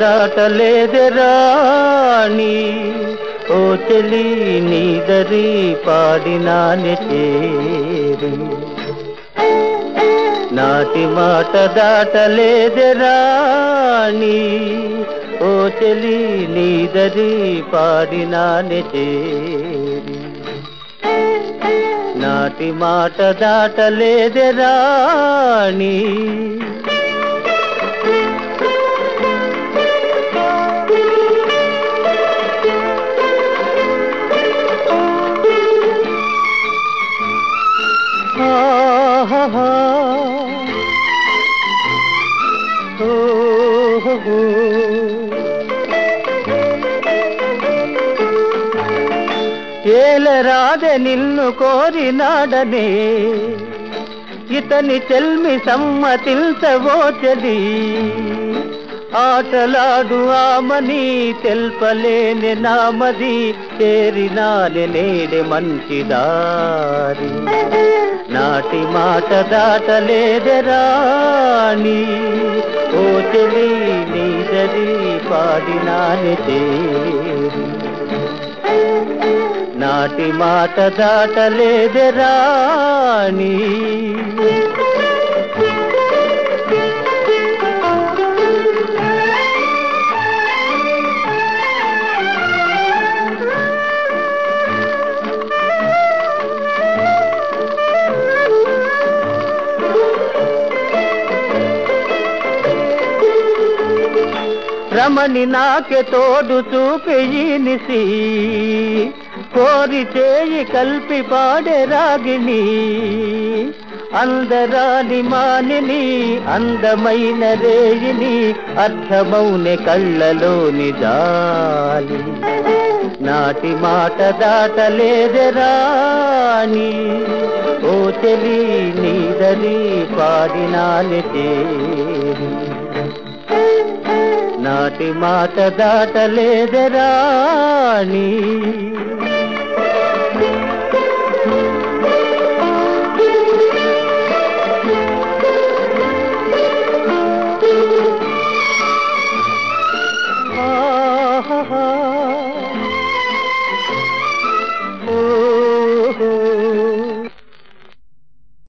దాటలేదే రాణి ఓ చెలి నీదరి పాడినానే చేరి నాటి మాట దాటలేదే రాణి ఓ చెలి నీదరి పాడినానే చేరి నాటి మాట దాటలేదే రాణి ఆహాహా. ఓహోహో. ఏలరాదే నిన్ను కోరినాడనే ఇతని చెల్మి సమ్మతిల్చవో చెలి ఆటలాడు ఆమని తెల్పలేని నామది చేరినాని నేడే మంచి దారి నాటి మాట దాటలేదే రాణి ఓ చెలి నీదరి పాడినాని తేరి నాటి మాట దాటలేదే రాణి రమణి నాకే తోడు చూపెయినిసి కోరి చేయి కల్పి పాడే రాగిణి అందరాని మానిని అందమైన రేయిని అర్థమౌనె కళ్ళలోని జాలి నాటి మాట దాటలేదే రాణి ఓ చెలి నీదరి పాడినాని తేరి నాటి మాట దాటలేదే రాణి